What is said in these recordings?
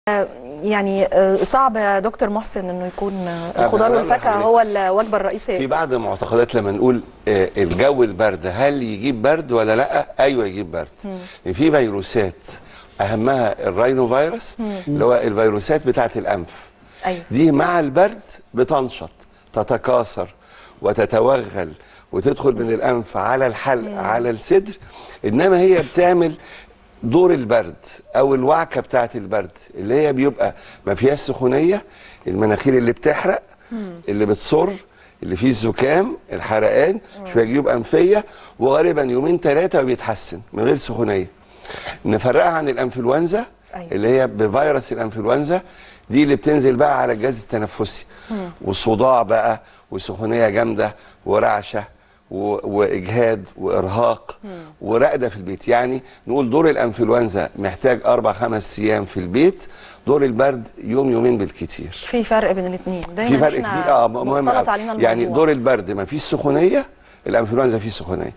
يعني آه، صعب يا دكتور محسن انه يكون آه، الخضار أنا والفاكهه حضرتك. هو الوجبه في الرئيسيه بعض المعتقدات لما نقول آه، الجو البرد هل يجيب برد ولا لا ايوه يجيب برد لان في فيروسات اهمها الراينو فيروس اللي هو الفيروسات بتاعه الانف ايوه دي مع البرد بتنشط تتكاثر وتتوغل وتدخل من الانف على الحلق على الصدر انما هي بتعمل دور البرد او الوعكه بتاعه البرد اللي هي بيبقى ما فيهاش سخونيه المناخير اللي بتحرق اللي بتصر اللي فيه الزكام الحرقان شويه جيوب انفيه وغالبا يومين ثلاثه وبيتحسن من غير سخونيه نفرقها عن الانفلونزا أيوة. اللي هي بفيروس الانفلونزا دي اللي بتنزل بقى على الجهاز التنفسي وصداع بقى وسخونيه جامده ورعشه و- واجهاد وارهاق ورقده في البيت يعني نقول دور الانفلونزا محتاج اربع خمس ايام في البيت دور البرد يوم يومين بالكتير في فرق بين الاثنين دايما في فرق إحنا كبير اه مهم مختلط أوي. علينا الموضوع يعني دور البرد ما فيش سخونيه الانفلونزا فيه سخونيه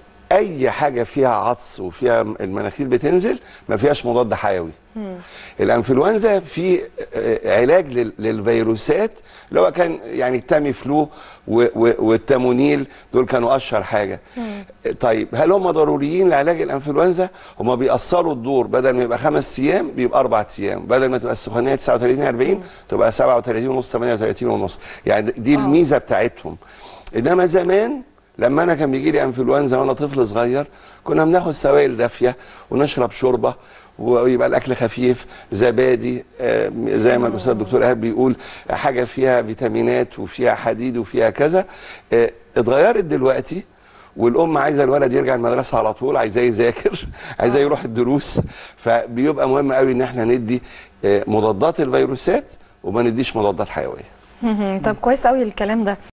اي حاجه فيها عطس وفيها المناخير بتنزل ما فيهاش مضاد حيوي الانفلونزا في آه، علاج لل- للفيروسات اللي هو كان يعني التامي فلو و- و- والتامونيل دول كانوا اشهر حاجه طيب هل هم ضروريين لعلاج الانفلونزا هم بيأثروا الدور بدل ما يبقى خمس ايام بيبقى اربع ايام بدل ما تبقى السخونيه 39 40 تبقى 37 ونص 38 ونص يعني دي الميزه بتاعتهم انما زمان لما انا كان بيجي لي انفلونزا وانا طفل صغير كنا بناخد سوائل دافيه ونشرب شوربه ويبقى الاكل خفيف زبادي آه، زي ما الاستاذ الدكتور ايهاب بيقول حاجه فيها فيتامينات وفيها حديد وفيها كذا آه، اتغيرت دلوقتي والام عايزه الولد يرجع المدرسه على طول عايزاه يذاكر عايزاه يروح الدروس فبيبقى مهم قوي ان احنا ندي آه، مضادات الفيروسات وما نديش مضادات حيويه طب كويس قوي الكلام ده